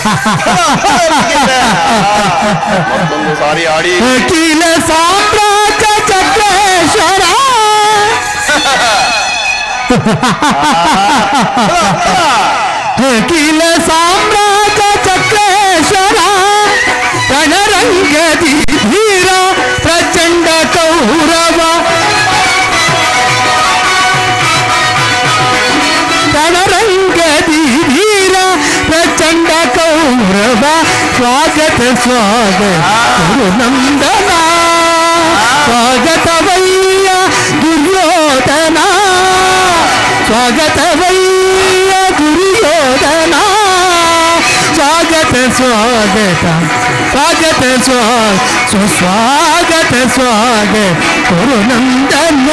ಮತ್ತೊಂದು ಸಾರಿ ಆಡಿ ಅಖಿಲ ಸಾಮ್ರಾಜ್ಯ ಚಕ್ರೇಶ್ವರ ಅಖಿಲ ಸಾಮ್ರಾಜ್ಯ ಚಕ್ರೇಶ್ವರ ರಣರಂಗದಿ ಧೀರ ಪ್ರಚಂಡ ಕೌರವ ರಣರಂಗದಿ ಧೀರ ಪ್ರಚಂಡ ಕೌರವ ಸ್ವಾಗತ ಸ್ವಾಗತ ಗುರುನಂದನ ಸ್ವಾಗತವಯ್ಯ ದುರ್ಯೋಧನ ಸ್ವಾಗತವಯ್ಯ ದುರ್ಯೋಧನ ಸ್ವಾಗತ ಸ್ವಾಗತ ಸ್ವಾಗತ ಸ್ವಾಗತ ಸುಸ್ವಾಗತ ಸ್ವಾಗತ ಗುರುನಂದನ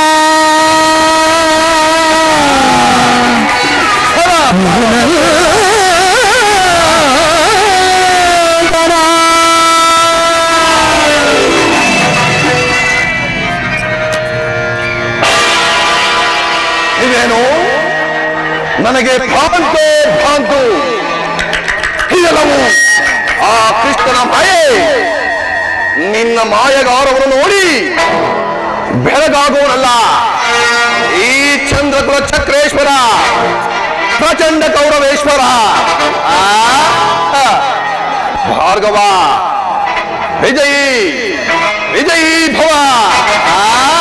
ಇದೇನು ನನಗೆ ಭಾಂತು ಭಾಂತು ಇದೆಲ್ಲವೂ ಆ ಕೃಷ್ಣನ ಮಾಯೆ ನಿನ್ನ ಮಾಯಗಾರವನ್ನು ನೋಡಿ ಬೆಳಗಾಗುವನಲ್ಲ ಈ ಚಂದ್ರಕುಲ ಚಕ್ರೇಶ್ವರ ಪ್ರಚಂಡ ಕೌರವೇಶ್ವರ ಆ, ಆ, ಭಾರ್ಗವ ವಿಜಯಿ ವಿಜಯೀ ಭವ ಆ,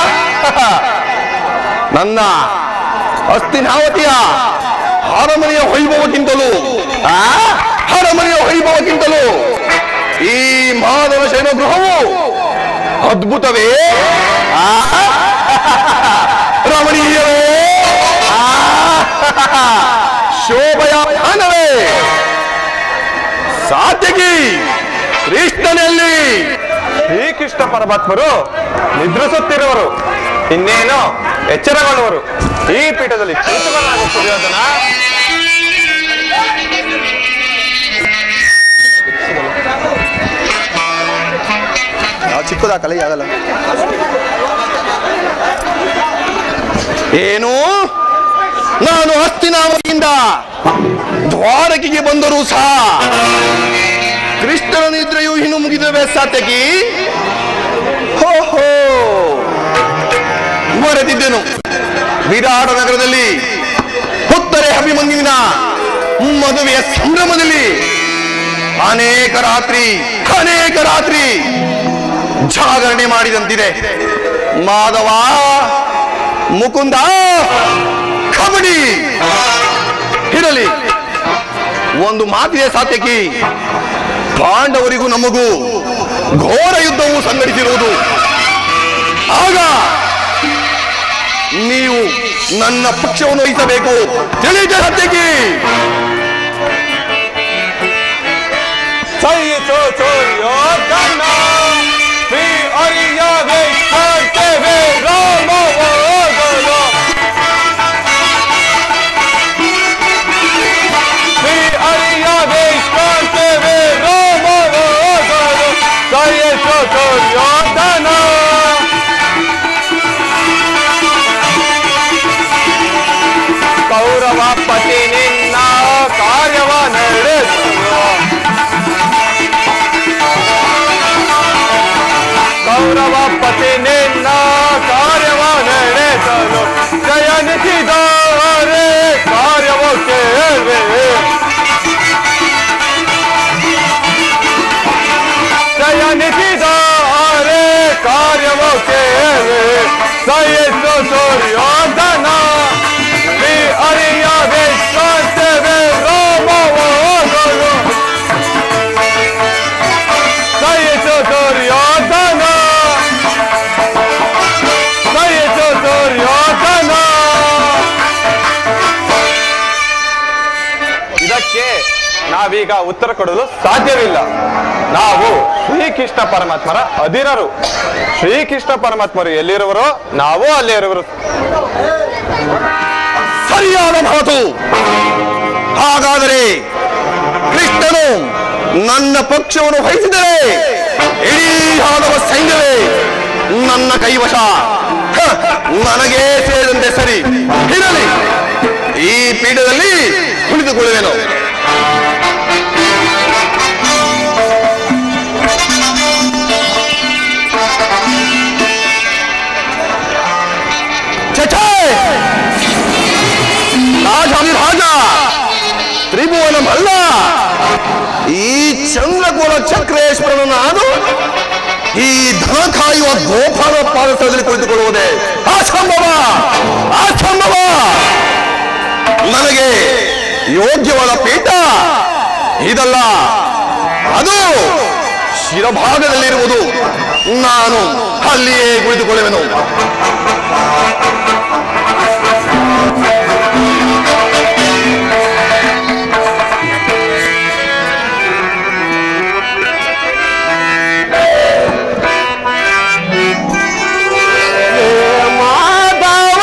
ನನ್ನ ಹಸ್ತಿನಾವತಿಯ ಅರಮನೆಯ ವೈಭವಕ್ಕಿಂತಲೂ ಆ ಅರಮನೆಯ ವೈಭವಕ್ಕಿಂತಲೂ ಈ ಮಾಧವ ಶೈನ ಗೃಹವು ಅದ್ಭುತವೇ ಆ ರಮಣೀಯವೇ ಆ, ಶೋಭೆಯ ಮಾನವೇ ಸಾತ್ಯಕಿ ಕೃಷ್ಣನಲ್ಲಿ ಶ್ರೀಕೃಷ್ಣ ಪರಮಾತ್ಮರು ನಿದ್ರಿಸುತ್ತಿರುವರು ಇನ್ನೇನು ಎಚ್ಚರಗೊಳ್ಳುವರು ಈ ಪೀಠದಲ್ಲಿ ಕೂತುಕೊಳ್ಳಲಾಗುವ ದುರ್ಯೋಧನ ಚಿಕ್ಕದಾಕಲ್ಲ ಆಗಲ್ಲ ಏನು ನಾನು ಹಸ್ತಿನಾವತಿಯಿಂದ ದ್ವಾರಕಿಗೆ ಬಂದರೂ ಸಹ ಕೃಷ್ಣನ ನಿದ್ರೆಯು ಇನ್ನು ಮುಗಿದವೆ ಸಾತ್ಯಕಿ ಹೋ ಹೋ ಮರೆತಿದ್ದೆನು ವಿರಾಟ ನಗರದಲ್ಲಿ ಉತ್ತರೆ ಅಭಿಮನ್ಯುವಿನ ಮದುವೆಯ ಸಂಭ್ರಮದಲ್ಲಿ ಅನೇಕ ರಾತ್ರಿ ಅನೇಕ ರಾತ್ರಿ ಜಾಗರಣೆ ಮಾಡಿದಂತಿದೆ ಮಾಧವ ಮುಕುಂದ ಕಬಡ್ಡಿ ಇರಲಿ ಒಂದು ಮಾತಿದೆ ಸಾತ್ಯಕಿ ಪಾಂಡವರಿಗೂ ನಮಗೂ ಘೋರ ಯುದ್ಧವು ಸಂಘಟಿಸಿರುವುದು ಆಗ ನೀವು ನನ್ನ ಪಕ್ಷವನ್ನು ವಹಿಸಬೇಕು ತಿಳಿದ ಸತ್ಯಕಿ ಸೈಯಿತು ದುರ್ಯೋಧನ ಶ್ರೀ ಅರಿಯ ವಿಷ್ಣುದೇವೆ ರಾಮವೋದನ ಶ್ರೀ ಅರಿಯ ವಿಷ್ಣುದೇವೆ ರಾಮವೋದನ ಸೈಯಿತು ದುರ್ಯೋಧನ ಕೌರವ ಪತಿ ನಿನ್ನ ಕಾರ್ಯವ ನಡೆಸಲು ಕೌರವ ಪತಿ ನಿನ್ನ ಕಾರ್ಯವ ನಡೆಸಲು ಜಯನಿಸಿದರೆ ಕಾರ್ಯವು ಕೇಳ್ವೆ ಜಯನಿಸಿದರೆ ಕಾರ್ಯವು ಕೇಳ್ವೆ ಸಯಸ್ಸು ಸೂರ್ಯೋಧನ ಶ್ರೀ ಅರಿಯ ವಿಶ್ವಾಸವೇ ರಾಮವೋದನು ಸಯಸ್ಸು ಸೂರ್ಯೋಧನ ಸಯಸ್ಸು ಸೂರ್ಯೋಧನ ಇದಕ್ಕೆ ನಾವೀಗ ಉತ್ತರ ಕೊಡಲು ಸಾಧ್ಯವಿಲ್ಲ ನಾವು ಶ್ರೀಕೃಷ್ಣ ಪರಮಾತ್ಮರ ಅಧೀನರು ಶ್ರೀಕೃಷ್ಣ ಪರಮಾತ್ಮರು ಎಲ್ಲಿರುವರೋ ನಾವು ಅಲ್ಲೇ ಇರುವರು ಸರಿಯಾದ ಮಾತು ಹಾಗಾದರೆ ಕೃಷ್ಣನು ನನ್ನ ಪಕ್ಷವನ್ನು ವಹಿಸಿದರೆ ಇಡೀ ಯಾದವ ಸೈನ್ಯವೇ ನನ್ನ ಕೈವಶ ಹ, ನನಗೇ ಸೇರಿದಂತೆ ಸರಿ ಇರಲಿ ಈ ಪೀಠದಲ್ಲಿ ಕುಳಿತುಕೊಳ್ಳುವೆನು ಮಲ್ಲ ಈ ಚಂದ್ರಕೋಲ ಚಕ್ರೇಶ್ವರನ ನಾನು ಈ ಧನ ಕಾಯುವ ಗೋಪಾಲ ಪಾದಸ್ಥಳದಲ್ಲಿ ಕುಳಿತುಕೊಳ್ಳುವುದೇ ಅಸಂಭವ ಅಸಂಭವ ನನಗೆ ಯೋಗ್ಯವಾದ ಪೀಠ ಇದಲ್ಲ ಅದು ಶಿರಭಾಗದಲ್ಲಿರುವುದು ನಾನು ಅಲ್ಲಿಯೇ ಕುಳಿತುಕೊಳ್ಳುವೆನು ಮಾಧವ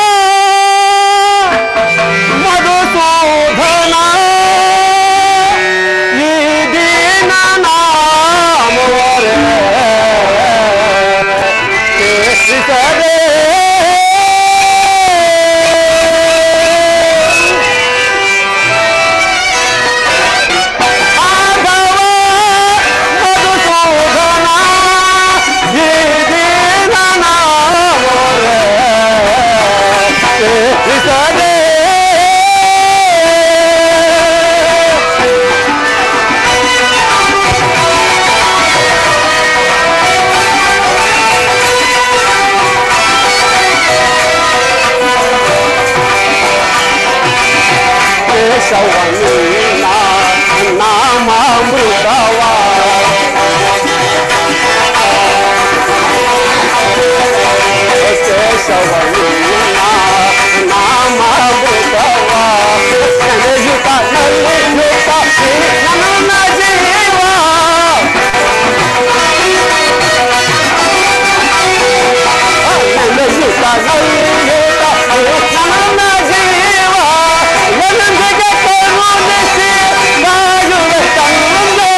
ಮಧುಸೂದನ ಈ ದೀನ ನಾಮವರೇ ಕೇಳಿಸದೆ ಮಾಧವ ಮಧುಸೂದನ ಈ ದೀನ ನಾಮವರೇ ಕೇಳಿಸದೆ ಕೇಶವನ್ನ ನಾಮಾಮೃತವ ಕೇಶವನ್ನ ನಾಮಾಮೃತವ ನಡೆಯುತ್ತ ನಡೆಯುತ್ತ ನನ್ನ ಜೀವ ನಡೆಯುತ್ತ ನಡೆಯುತ್ತ ನನ್ನ ಜೀವ ಎನಂದಿಗೆ ಕರುಣಿಸಿ ಬಾಯುವೆ ತಂದೆ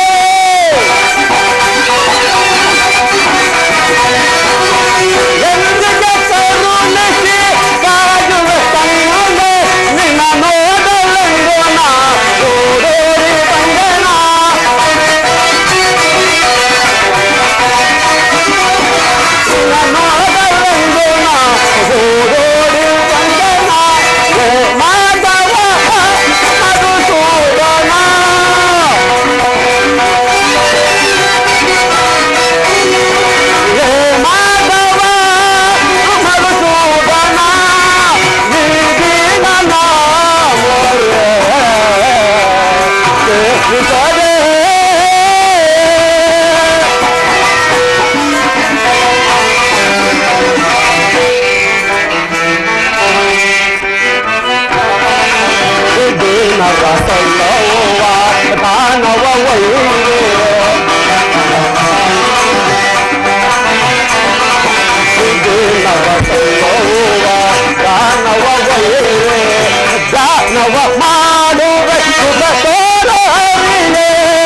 ಎನಂದಿಗೆ ಕರುಣಿಸಿ ಬಾಯುವೆ ತಂದೆ ನಿನ್ನ ನೋಡಲೆಂದು ನಾ ಓಡೋಡಿ ಬಂದೆನ ನಿನ್ನ ನೋಡಲೆಂದು ನಾ ಓಡೋಡಿ ಬಂದೆನ ಏ ಮಾಧವ ಮಧುಸೂದನ ಹೇ ಮಾಧವ ಮಧುಸೂದನ ನೀಡಿದ ನಾಮವೇ ಕೇಳಿಸದೆ ದೀನವ ಸಲ್ಲವ್ವ ದಾನವ ವೈರೇ ದಾನವ ವೈರೇ ದಾನವ ಮಾಡುವ ಶುಭ ತೋರವಿನೇ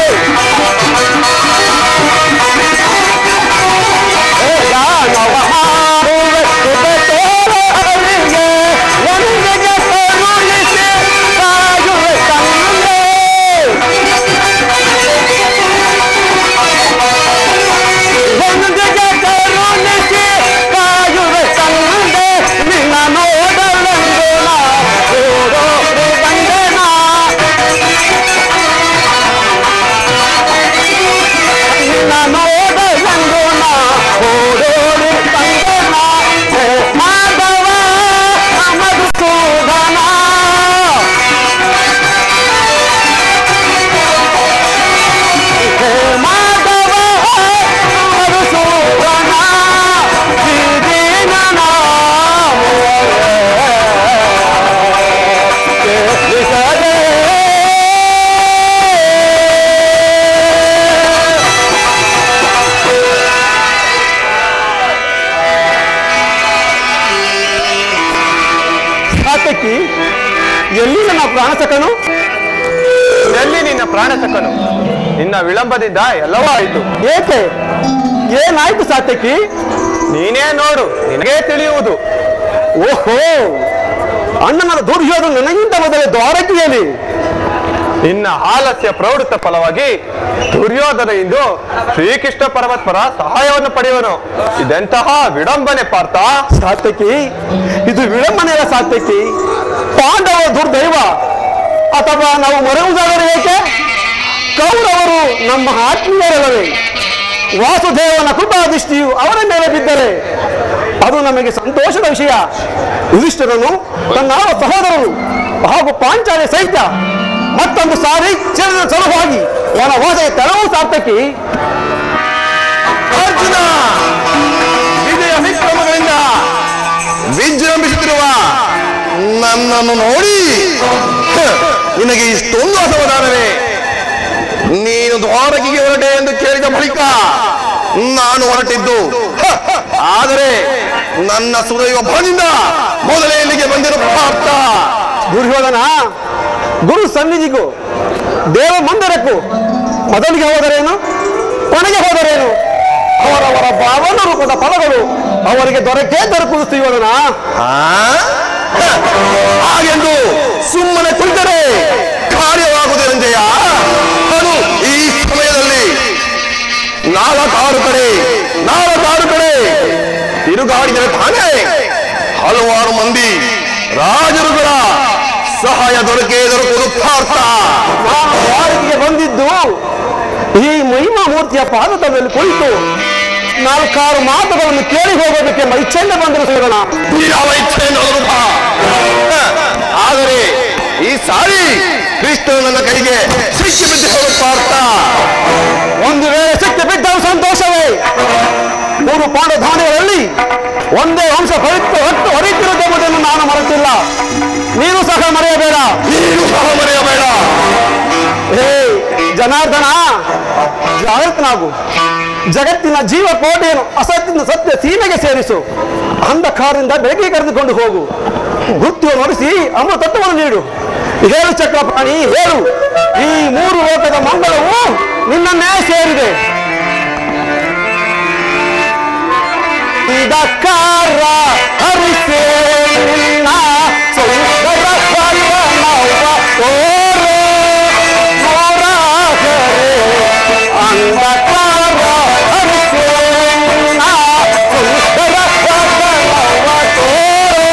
ದಾನವ ಮಾಡುವ ಶುಭ ತೋರವಿನೇ ಒಂದಿಗೆ ಕರುಣಿಸಿ ಕಾಯುವ ತಂದೆ ಒಂದಿಗೆ ಕರುಣಿಸಿ ಕಾಯುವ ತಂದೆ ನಿನ್ನ ನೋಡಲೆಂದು ನಾ ಓಡೋಡಿ ಬಂದೆನ ನಿನ್ನ ನೋಡಲೆಂದು ನಾ ಓಡೋಡಿ ಬಂದೆನ ಹೇ ಮಾಧವ ಮಧುಸೂದನ ಹೇ ಮಾಧವ ಮಧುಸೂದನ ದೀನ ನಾಮವರೇ ಕೇಳಿಸದೆ ಸಾತಕಿ ಎಲ್ಲಿ ನನ್ನ ಪ್ರಾಣಸಕನು ಎಲ್ಲಿ ನಿನ್ನ ಪ್ರಾಣ ತಕ್ಕನು ನಿನ್ನ ವಿಳಂಬದಿಂದ ಎಲ್ಲವೂ ಆಯಿತು ಏಕೆ ಏನಾಯ್ತು ಸಾತಕಿ ನೀನೇ ನೋಡು ನಿನಗೇ ತಿಳಿಯುವುದು ಓಹೋ ಅಣ್ಣನ ದುರ್ಯೋಧನ ನನಗಿಂತ ಮೊದಲೇ ದ್ವಾರಕೆಯಲ್ಲಿ ನಿನ್ನ ಆಲಸ್ಯ ಪ್ರವೃತ್ತ ಫಲವಾಗಿ ದುರ್ಯೋಧನ ಇಂದು ಶ್ರೀಕೃಷ್ಣ ಪರಮಾತ್ಮರ ಸಹಾಯವನ್ನು ಪಡೆಯುವನು ಇದೆಂತಹ ವಿಡಂಬನೆ ಪಾರ್ಥ ಸಾತಕಿ ಇದು ವಿಳಂಬನೆಯ ಸಾತಕಿ ಪಾಂಡವ ದುರ್ದೈವ ಅಥವಾ ನಾವು ಮರೆಯುವುದಾದರೆ ಏಕೆ ಕೌರವರು ನಮ್ಮ ಆತ್ಮೀಯರಲ್ಲವೇ ವಾಸುದೇವನ ಕೃಪಾದೃಷ್ಟಿಯು ಅವರ ಮೇಲೆ ಬಿದ್ದರೆ ಅದು ನಮಗೆ ಸಂತೋಷದ ವಿಷಯ ಯುಧಿಷ್ಠರನು ತನ್ನ ಸಹೋದರರು ಹಾಗೂ ಪಾಂಚಾಲಿ ಸಹಿತ ಮತ್ತೊಂದು ಸಾರಿ ಸೇರಿದ ಸಲುವಾಗಿ ವನವಾಸದ ತೆರವು ಸಾರ್ಥಕಿ ಅರ್ಜುನ ವಿಜಯ ವಿಕ್ರಮಗಳಿಂದ ವಿಜೃಂಭಿಸುತ್ತಿರುವ ನನ್ನನ್ನು ನೋಡಿ ಹ, ನಿನಗೆ ಇಷ್ಟೊಂದು ಅಸಮಾಧಾನವೇ ನೀನು ದ್ವಾರಕಿಗೆ ಹೊರಟೆ ಎಂದು ಕೇಳಿದ ಬಳಿಕ ನಾನು ಹೊರಟಿದ್ದು ಹ, ಆದರೆ ನನ್ನ ಸುದೈವ ಬಲದಿಂದ ಮೊದಲೇ ಇಲ್ಲಿಗೆ ಬಂದಿರುವ ಪಾರ್ಥ ದುರ್ಯೋಧನ ಗುರು ಸನ್ನಿಧಿಗೂ ದೇವ ಮಂದಿರಕ್ಕೂ ಮೊದಲಿಗೆ ಹೋದರೇನು ಕೊನೆಗೆ ಹೋದರೇನು ಅವರವರ ಭಾವನ ರೂಪದ ಫಲಗಳು ಅವರಿಗೆ ದೊರಕೇ ದೊರಕುವುದು ದುರ್ಯೋಧನ ಆ? ಹ, ಹಾಗೆಂದು ಸುಮ್ಮನೆ ಕುಳಿತರೆ ಕಾರ್ಯವಾಗುವುದೇನಂತೆಯ ಅದು ಈ ಸಮಯದಲ್ಲಿ ನಾಲ್ಕಾರು ಕಡೆ ನಾಲ್ಕಾರು ಕಡೆ ತಿರುಗಾಡಿದರೆ ತಾನೇ ಹಲವಾರು ಮಂದಿ ರಾಜರುಗಳ ಸಹಾಯ ದೊರಕೇ ದೊರಕುವುದು ಪಾರ್ಥ ನಾನು ವಾರಿಕೆಗೆ ಬಂದಿದ್ದು ಈ ಮಹಿಮಾ ಮೂರ್ತಿಯ ಪಾದದ ಮೇಲೆ ಕುಳಿತು ನಾಲ್ಕಾರು ಮಾತುಗಳನ್ನು ಕೇಳಿ ಹೋಗೋದಕ್ಕೆಂಬ ಇಚ್ಛೆಯಿಂದ ಬಂದರು ಸೇರೋಣ ಯಾವ ಇಚ್ಛೆಯನ್ನು ಅನುಭವ ಆದರೆ ಈ ಸಾರಿ ಕೃಷ್ಣನು ನನ್ನ ಕೈಗೆ ಸಿಕ್ಕಿ ಬಿದ್ದು ಹೋಗುವ ಪಾರ್ಥ ಒಂದು ವೇಳೆ ಶಕ್ತಿ ಬಿದ್ದರೂ ಸಂತೋಷವೇ ಮೂರು ಪಾಂಡಧಾನಿಗಳಲ್ಲಿ ಒಂದೇ ವಂಶ ಪವಿತ್ರ ಹೊತ್ತು ಹೊರೆಯುತ್ತಿರುವುದೆಂಬುದನ್ನು ನಾನು ಮರೆತಿಲ್ಲ ನೀನು ಸಹ ಮರೆಯಬೇಡ ನೀನು ಸಹ ಮರೆಯಬೇಡ ಹೇ ಜನಾರ್ದನ ಜಾಗೃತನಾಗು ಜಗತ್ತಿನ ಜೀವ ಕೋಟೆಯನ್ನು ಅಸತ್ಯದಿಂದ ಸತ್ಯ ಸೀಮೆಗೆ ಸೇರಿಸು ಅಂಧಕಾರದಿಂದ ಬೆಳಕಿಗೆ ಕರೆದುಕೊಂಡು ಹೋಗು ಮೃತ್ಯು ನುಡಿಸಿ ಅಮೃತತ್ವವನ್ನು ನೀಡು ಹೇಳು ಚಕ್ರಪಾಣಿ ಹೇಳು ಈ ಮೂರು ಲೋಕದ ಮಂಗಳವು ನಿನ್ನನ್ನೇ ಸೇರಿದೆ ಇದಕ್ಕಾರ ಹರಿಸೇ ನಿನ್ನ ಸುಂದರ ಫಲನವ ತೋರೆ ನೋಡಾಗರೆ ಅಂಧಕಾರ ಹರಿಸೇ ನಿನ್ನ ಸುಂದರ ಫಲನವ ತೋರೆ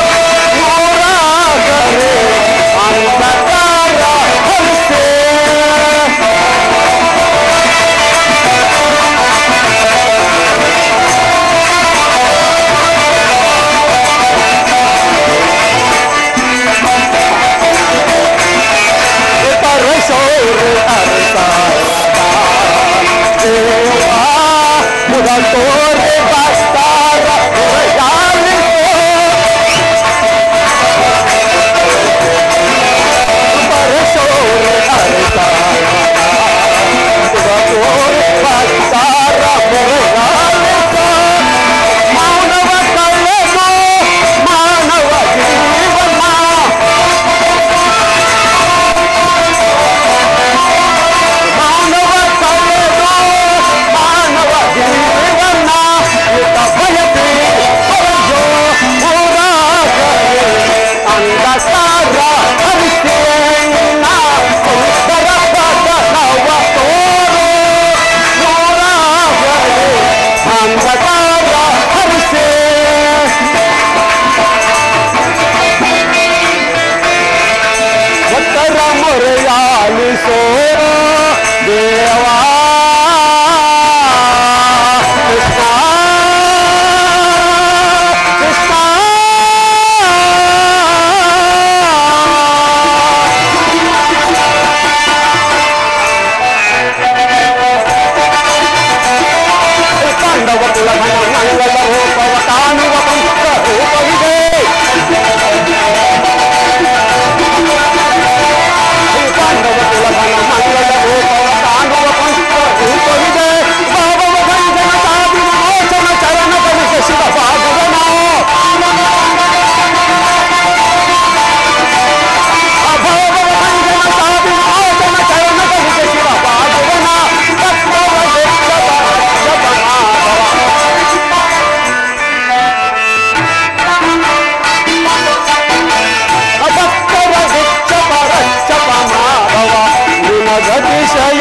ನೋಡಾಗರೆ ಅಂಧಕಾರ ಹರಿಸೇ ಮಾನವ ಕಳೆದು ಮಾನವ ಜೀವನ ಮಾನವ ಕಳೆದು ಮಾನವ ಜೀವನ ಯುತ ಭಯತೆ ಹೊರಜೋ ಹೋರಾಗರೆ ಅಂಧಕಾರ ಹರಿಸೇನ ಸುಂದರ ಪದನವ ತೋರೋ ಹೋರಾಗರೆ ಅಂಧಕಾರ ಹರಿಸೇ ಉತ್ತರ ಮೊರೆಯಾಲಿಸೋ ದೇವಾ ಕೃಷ್ಣ ಕೃಷ್ಣ ಪಾಂಡವ ಕುಲ ಮಂಗಳ ರೂಪವ ಕಾಣುವ ಪಂಚ ರೂಪವಿದೆ ಪಾಂಡವ ಕುಲಧನ ಮಂಗಳ ರೂಪವ ಕಾಣುವ ಪಂಚ ರೂಪವಿದೆ ಭಾವವ ಭಂಜನ ಸಾವಿನ ಮೋಚನ ಚರಣಗಳಿಗೆ ಶಿವ ಬಾಗುವನ ಅಭಾವವ ಭಂಜನ ಸಾವಿನ ಮೋಚನ ಚರಣಗಳಿಗೆ ಶಿವ ಬಾಗುವನ ತತ್ವವ ವೆಚ್ಚವ ಜಪಮಾಧವ ಭಕ್ತರ ವೆಚ್ಚ ಪರಚ್ಚಪ ಮಾಧವ ನಿನಗತಿಶಯ